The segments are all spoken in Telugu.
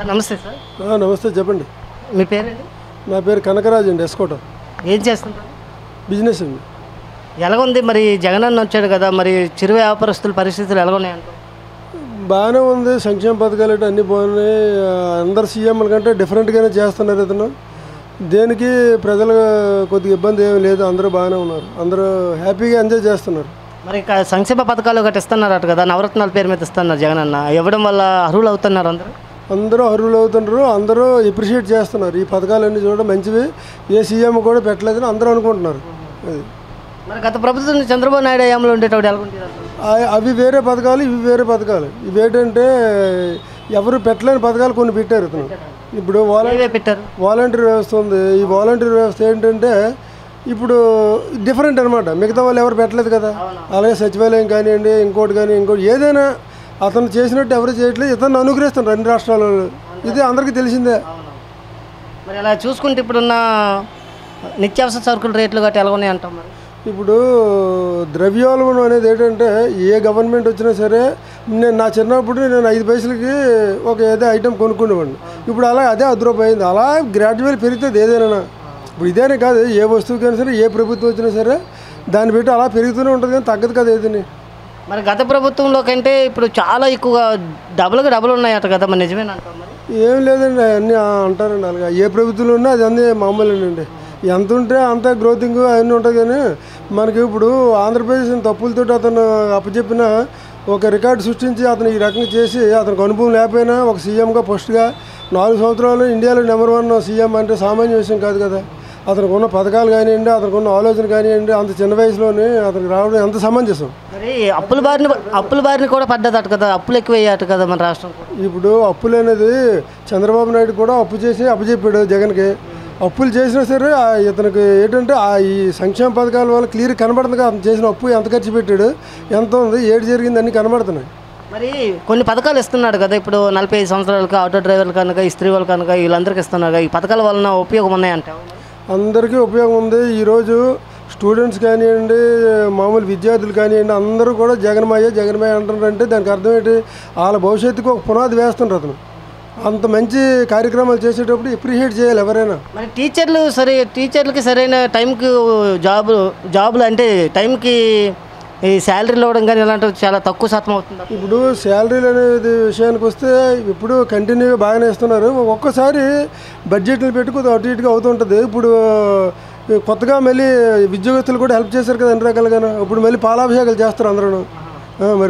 సార్ నమస్తే సార్ ఆ, నమస్తే చెప్పండి మీ పేరండి నా పేరు కనకరాజు అండి ఎస్కోట ఏం చేస్తుంటారు బిజినెస్ అండి ఎలాగుంది మరి జగన్ అన్న వచ్చాడు కదా మరి చిరు వ్యాపారస్తుల పరిస్థితులు ఎలాగున్నాయంట బాగానే ఉంది సంక్షేమ పథకాలు అంటే అన్నీ బాగున్నాయి ఆ, అందరు సీఎంల కంటే డిఫరెంట్గానే చేస్తున్నారు ఇతను దేనికి ప్రజలు కొద్దిగా ఇబ్బంది ఏమీ లేదు అందరూ బాగానే ఉన్నారు అందరూ హ్యాపీగా ఎంజాయ్ చేస్తున్నారు మరి ఇక సంక్షేమ పథకాలు ఒకటి ఇస్తున్నారట కదా నవరత్నాల పేరు మీద ఇస్తున్నారు జగన్ అన్న ఇవ్వడం వల్ల అర్హులు అవుతున్నారు అందరూ అందరూ అర్హులు అవుతున్నారు అందరూ ఎప్రిషియేట్ చేస్తున్నారు ఈ పథకాలన్నీ చూడడం మంచివి ఏ సీఎం కూడా పెట్టలేదని అందరూ అనుకుంటున్నారు అది మరి గత ప్రభుత్వం చంద్రబాబు నాయుడు హయాంలో ఉండేటప్పుడు ఎలాగుంటుంది ఆ- అవి వేరే పథకాలు ఇవి వేరే పథకాలు ఇవి ఏంటంటే ఎవరు పెట్టలేని పథకాలు కొన్ని పెట్టారు ఇతను ఇప్పుడు వాలంటీర్ ఏవే పెట్టారు వాలంటీర్ వ్యవస్థ ఉంది ఈ వాలంటీర్ వ్యవస్థ ఏంటంటే ఇప్పుడు డిఫరెంట్ అనమాట మిగతా వాళ్ళు ఎవరు పెట్టలేదు కదా అలాగే సచివాలయం కానివ్వండి ఇంకోటి కానీ ఇంకోటి ఏదైనా అతను చేసినట్టు ఎవరు చేయట్లేదు ఇతను అనుగ్రహిస్తున్నారు అన్ని రాష్ట్రాల వాళ్ళు. ఇది అందరికీ తెలిసిందే మరి అలా చూసుకుంటే ఇప్పుడున్న నిత్యావసర సరుకుల రేట్లు గట్రా ఎలాగున్నాయి అంటాం మరి ఇప్పుడు ద్రవ్యోల్బణం అనేది ఏంటంటే ఏ గవర్నమెంట్ వచ్చినా సరే నేను నా చిన్నప్పుడు నేను ఐదు పైసలకి ఒక ఏదో ఐటెం కొనుక్కునేవాడిని ఇప్పుడు అలా అదే అర్ధ రూపాయి అయింది అలా గ్రాడ్యువల్ పెరుగుతుంది ఏదైనా ఇప్పుడు ఇదేనే కాదు ఏ వస్తువుకైనా సరే ఏ ప్రభుత్వం వచ్చినా సరే దాన్ని పెట్టి అలా పెరుగుతూనే ఉంటుంది కానీ తగ్గదు కదా ఏదని మరి గత ప్రభుత్వంలో కంటే ఇప్పుడు చాలా ఎక్కువగా డబుల్గా డబుల్ ఉన్నాయట కదా మరి నిజమేనంటాం మరి ఏం లేదండి అన్నీ అంటారండి అలాగా ఏ ప్రభుత్వంలో ఉన్నా అది అన్నీ మామూలేనండి ఎంత ఉంటే అంత గ్రోతింగ్ అవన్నీ ఉంటుంది కానీ మనకి ఇప్పుడు ఆంధ్రప్రదేశ్ తప్పులతో అతను అప్పచెప్పిన ఒక రికార్డు సృష్టించి అతను ఈ రకంగా చేసి అతనికి అనుభవం లేకపోయినా ఒక సీఎంగా ఫస్ట్గా నాలుగు సంవత్సరాలు ఇండియాలో నెంబర్ వన్ సీఎం అంటే సామాన్య విషయం కాదు కదా అతనికి ఉన్న పథకాలు కానివ్వండి అతనికి ఉన్న ఆలోచన కానివ్వండి అంత చిన్న వయసులోనే అతనికి రావడం ఎంత సమంజసం మరి అప్పుల బారిన అప్పుల బారిన కూడా పడ్డదట కదా అప్పులు ఎక్కువ అయ్యాట కదా మన రాష్ట్రం కూడా. ఇప్పుడు అప్పులు అనేది చంద్రబాబు నాయుడు కూడా అప్పు చేసి అప్పచెప్పాడు జగన్కి అప్పులు చేసినా సరే ఆ ఇతనికి ఏంటంటే ఆ ఈ సంక్షేమ పథకాల వల్ల క్లియర్ కనబడుతుంది కదా అతను చేసిన అప్పు ఎంత ఖర్చు పెట్టాడు ఎంత ఉంది ఏడు జరిగింది అన్నీ కనబడుతున్నాయి మరి కొన్ని పథకాలు ఇస్తున్నాడు కదా ఇప్పుడు నలభై ఐదు సంవత్సరాలకు ఆటో డ్రైవర్లు కనుక ఇస్త్రీ వాళ్ళు కనుక వీళ్ళందరికీ ఇస్తున్నారు కదా. ఈ పథకాల వలన ఉపయోగం ఉన్నాయంటావు అందరికీ ఉపయోగం ఉంది ఈరోజు స్టూడెంట్స్ కానివ్వండి మామూలు విద్యార్థులు కానివ్వండి అందరూ కూడా జగన్మయ్య జగన్మయ్య అంటున్నారంటే దానికి అర్థం ఏంటి వాళ్ళ భవిష్యత్తుకు ఒక పునాది వేస్తుంటారు అతను అంత మంచి కార్యక్రమాలు చేసేటప్పుడు ఎప్రిషియేట్ చేయాలి ఎవరైనా మరి టీచర్లు సరే టీచర్లకి సరైన టైంకి జాబ్ జాబులు అంటే టైంకి ఈ శాలరీలు ఇవ్వడం కానీ ఇలాంటివి చాలా తక్కువ శాతం అవుతుంది ఇప్పుడు శాలరీలు అనేది విషయానికి వస్తే ఇప్పుడు కంటిన్యూగా బాగానే ఇస్తున్నారు ఒక్కోసారి బడ్జెట్లు పెట్టి కొద్దిగా అటు ఇటుగా అవుతుంటుంది ఇప్పుడు కొత్తగా మళ్ళీ ఉద్యోగస్తులు కూడా హెల్ప్ చేశారు కదా అన్ని రకాలుగాను ఇప్పుడు మళ్ళీ పాలాభిషేకాలు చేస్తారు అందరూ మరి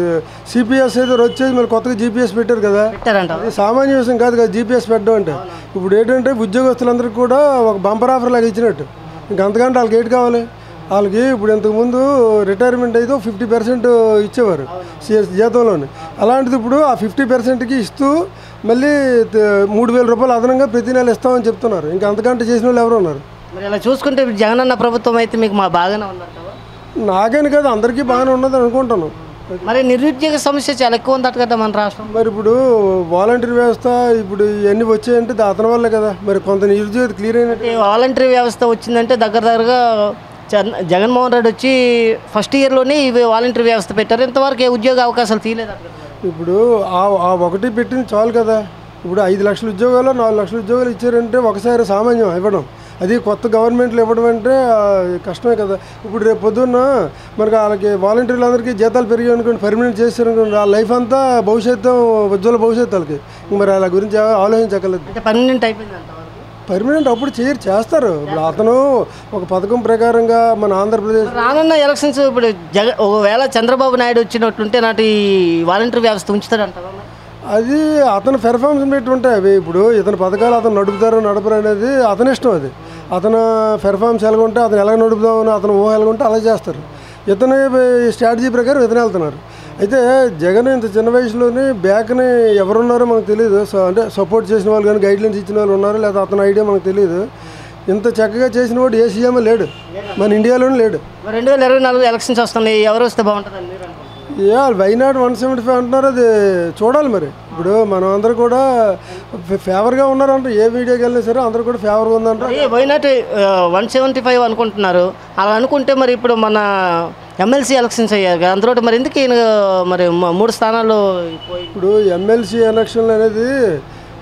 సిపిఎస్ ఏదో వచ్చేది మళ్ళీ కొత్తగా జీపీఎస్ పెట్టారు కదా పెట్టారంట అది సామాన్య విషయం కాదు కదా జీపీఎస్ పెట్టడం అంటే ఇప్పుడు ఏంటంటే ఉద్యోగస్తులందరికీ కూడా ఒక బంపర్ ఆఫర్ లాగా ఇచ్చినట్టు ఇంక అంతకంటే వాళ్ళకి ఏంటి కావాలి వాళ్ళకి ఇప్పుడు ఇంతకుముందు రిటైర్మెంట్ అయితే ఫిఫ్టీ పర్సెంట్ ఇచ్చేవారు సి- జీతంలోని అలాంటిది ఇప్పుడు ఆ ఫిఫ్టీ పర్సెంట్కి ఇస్తూ మళ్ళీ త- మూడు వేల రూపాయలు అదనంగా ప్రతి నెల ఇస్తామని చెప్తున్నారు ఇంకా అంతకంటే చేసిన వాళ్ళు ఎవరు ఉన్నారు మరి ఇలా చూసుకుంటే ఇప్పుడు జగనన్న ప్రభుత్వం అయితే మీకు మా బాగానే ఉందంటావా నాకని కాదు అందరికీ బాగానే ఉన్నది అనుకుంటాను మరి నిరుద్యోగ సమస్య చాలా ఎక్కువ ఉందట కదా మన రాష్ట్రం మరి ఇప్పుడు వాలంటీర్ వ్యవస్థ ఇప్పుడు ఇవన్నీ వచ్చాయంటే దా- అతని వల్లే కదా మరి కొంత నిరుద్యోగత క్లియర్ అయినట్టు అంటే వాలంటరీ వ్యవస్థ వచ్చిందంటే దగ్గర దగ్గరగా చంద్ర- జగన్మోహన్ రెడ్డి వచ్చి ఫస్ట్ ఇయర్లోనే ఇవి వాలంటరీ వ్యవస్థ పెట్టారు ఇంతవరకు ఏ ఉద్యోగ అవకాశాలు తీయలేదు అక్కడ ఇప్పుడు ఆ ఆ ఒకటి పెట్టింది చాలు కదా ఇప్పుడు ఐదు లక్షల ఉద్యోగాలు నాలుగు లక్షల ఉద్యోగాలు ఇచ్చారంటే ఒకసారి సామాన్యం ఇవ్వడం అది కొత్త గవర్నమెంట్లు ఇవ్వడం అంటే ఆ, కష్టమే కదా ఇప్పుడు రేపు పొద్దున్న మనకి వాళ్ళకి వాలంటీర్లు అందరికీ జీతాలు పెరిగాయి అనుకోండి పర్మనెంట్ చేశారు అనుకోండి ఆ లైఫ్ అంతా భవిష్యత్తు ఉజ్వల భవిష్యత్తు వాళ్ళకి ఇంక మరి వాళ్ళ గురించి ఆలోచించగలదు అంటే పర్మనెంట్ అయిపోయింది అంతవరకు పర్మనెంట్ అప్పుడు చేయరు చేస్తారు ఇప్పుడు అతను ఒక పథకం ప్రకారంగా మన ఆంధ్రప్రదేశ్ రానున్న ఎలక్షన్స్ ఇప్పుడు జగ ఒకవేళ చంద్రబాబు నాయుడు వచ్చినట్టుంటే నాటి వాలంటరీ వ్యవస్థ ఉంచుతాడంటావా మరి? అది అతని పెర్ఫార్మెన్స్ పెట్టి ఉంటాయి అవి ఇప్పుడు ఇతని పథకాలు అతను నడుపుతారు నడపరు అనేది అతని ఇష్టం అది అతను పెర్ఫార్మెన్స్ ఎలా ఉంటే అతను ఎలా నడుపుదామని అతను ఊహ ఎలా ఉంటే అలా చేస్తారు ఇతని స్ట్రాటజీ ప్రకారం ఇతను వెళ్తున్నారు అయితే జగన్ ఇంత చిన్న వయసులోనే బ్యాక్ని ఎవరున్నారో మనకు తెలియదు సో అంటే సపోర్ట్ చేసిన వాళ్ళు కానీ గైడ్లైన్స్ ఇచ్చిన వాళ్ళు ఉన్నారు లేదా అతని ఐడియా మనకు తెలియదు ఇంత చక్కగా చేసిన వాడు ఏ సీఎం లేడు మన ఇండియాలోనే లేడు మరి రెండు వేల ఇరవై నాలుగు ఎలక్షన్స్ వస్తున్నాయి ఎవరు వస్తే బాగుంటుందని మీరు అనుకుంటున్నారు? ఏ వైనాడ్ వన్ సెవెంటీ ఫైవ్ అంటున్నారు అది చూడాలి మరి ఇప్పుడు మనం అందరూ కూడా ఫే- ఫేవర్గా ఉన్నారంట ఏ వీడియోకి వెళ్ళినా సరే అందరూ కూడా ఫేవర్గా ఉందంట మరి వైనాట్ వన్ సెవెంటీ ఫైవ్ అనుకుంటున్నారు అలా అనుకుంటే మరి ఇప్పుడు మన ఎమ్మెల్సీ ఎలక్షన్స్ అయ్యారు కదా అందులో మరి ఎందుకు ఈయన మరి మ- మూడు స్థానాలు పోయి ఇప్పుడు ఎమ్మెల్సీ ఎలక్షన్లు అనేది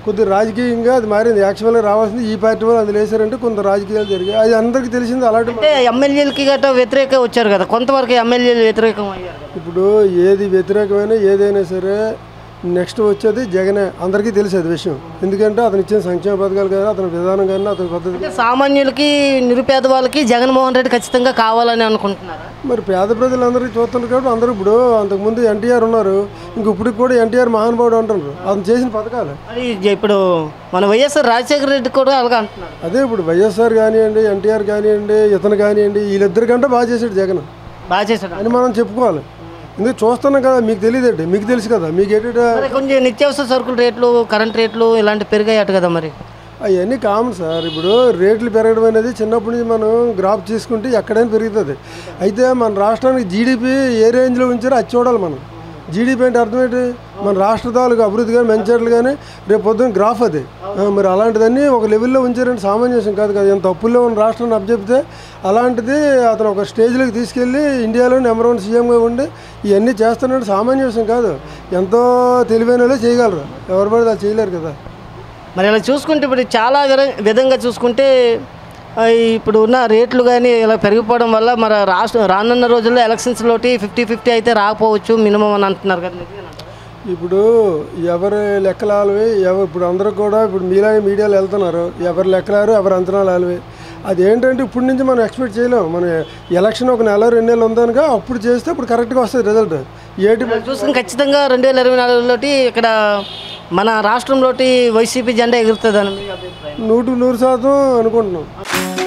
కొద్దిగా రాజకీయంగా అది మారింది యాక్చువల్గా రావాల్సింది ఈ పార్టీ వాళ్ళు అందులో వేసారంటే కొంత రాజకీయాలు జరిగాయి అది అందరికీ తెలిసింది అలాంటి అంటే ఎమ్మెల్యేలకి గట్రా వ్యతిరేక వచ్చారు కదా కొంతవరకు ఎమ్మెల్యేలు వ్యతిరేకం అయ్యారు కదా. ఇప్పుడు ఏది వ్యతిరేకమైన ఏదైనా సరే నెక్స్ట్ వచ్చేది జగనే అందరికీ తెలుసు అది విషయం ఎందుకంటే అతను ఇచ్చిన సంక్షేమ పథకాలు కానీ అతని విధానం కానీ అతని పద్ధతి అంటే సామాన్యులకి నిరుపేద వాళ్ళకి జగన్మోహన్ రెడ్డి ఖచ్చితంగా కావాలని అనుకుంటున్నారా మరి పేద ప్రజలందరికీ చూస్తున్నారు కాబట్టి అందరూ ఇప్పుడు అంతకుముందు ఎన్టీఆర్ ఉన్నారు ఇంక ఇప్పుడు కూడా ఎన్టీఆర్ మహానుభావుడు అంటున్నారు అతను చేసిన పథకాలు మరి ఇప్పుడు మన వైఎస్ఆర్ రాజశేఖర రెడ్డి కూడా అలాగే అంటున్నారు అదే ఇప్పుడు వైఎస్ఆర్ కానివ్వండి ఎన్టీఆర్ కానివ్వండి ఇతను కానివ్వండి వీళ్ళిద్దరికంటే బాగా చేశాడు జగన్ బాగా చేశాడు అని మనం చెప్పుకోవాలి ఎందుకు చూస్తున్నాం కదా మీకు తెలియదండి మీకు తెలుసు కదా మీకు ఏంటంటే మరి కొంచెం నిత్యావసర సరుకుల రేట్లు కరెంట్ రేట్లు ఇలాంటి పెరిగాయట కదా మరి అవన్నీ కామన్ సార్ ఇప్పుడు రేట్లు పెరగడం అనేది చిన్నప్పటి నుంచి మనం గ్రాఫ్ తీసుకుంటే ఎక్కడైనా పెరుగుతుంది అయితే మన రాష్ట్రానికి జీడిపి ఏ రేంజ్లో ఉంచారో అది చూడాలి మనం జీడిపి అంటే అర్థం ఏంటి మన రాష్ట్ర తాలూకు అభివృద్ధి కానీ మంచిర్యాలు కానీ రేపు పొద్దున్న గ్రాఫ్ అది ఆ, మరి అలాంటిదన్నీ ఒక లెవెల్లో ఉంచారంటే సామాన్య విషయం కాదు కదా ఎంత తప్పుల్లో ఉన్న రాష్ట్రాన్ని అప్పచెప్తే అలాంటిది అతను ఒక స్టేజ్లోకి తీసుకెళ్ళి ఇండియాలో నెంబర్ వన్ సీఎంగా ఉండి ఇవన్నీ చేస్తున్నాడు సామాన్య విషయం కాదు ఎంతో తెలివైన వాళ్ళే చేయగలరు ఎవరు పడితే అది చేయలేరు కదా మరి ఇలా చూసుకుంటే ఇప్పుడు చాలా విధ- విధంగా చూసుకుంటే ఆ, ఇప్పుడు ఉన్న రేట్లు కానీ ఇలా పెరిగిపోవడం వల్ల మన రాష్ట్ర రానున్న రోజుల్లో ఎలక్షన్స్లోటి ఫిఫ్టీ ఫిఫ్టీ అయితే రాకపోవచ్చు మినిమం అని అంటున్నారు కదా నిజమేనా? ఇప్పుడు ఎవరి లెక్కలాలవి ఎవరు ఇప్పుడు అందరూ కూడా ఇప్పుడు మీలాగే మీడియాలో వెళ్తున్నారు ఎవరు లెక్కలారు ఎవరు అంచనాలు ఆలవి అదేంటంటే ఇప్పుడు నుంచి మనం ఎక్స్పెక్ట్ చేయలేం మన ఎలక్షన్ ఒక నెల రెండు నెలలు ఉందనుక అప్పుడు చేస్తే ఇప్పుడు కరెక్ట్గా వస్తుంది రిజల్ట్ ఏటి ఇలా చూసుకుని ఖచ్చితంగా రెండు వేల ఇరవై నాలుగులోటి ఇక్కడ మన రాష్ట్రంలోటి వైసీపీ జెండా ఎగురుతుందని మీ అభిప్రాయం నూటికి నూరు శాతం అనుకుంటున్నాం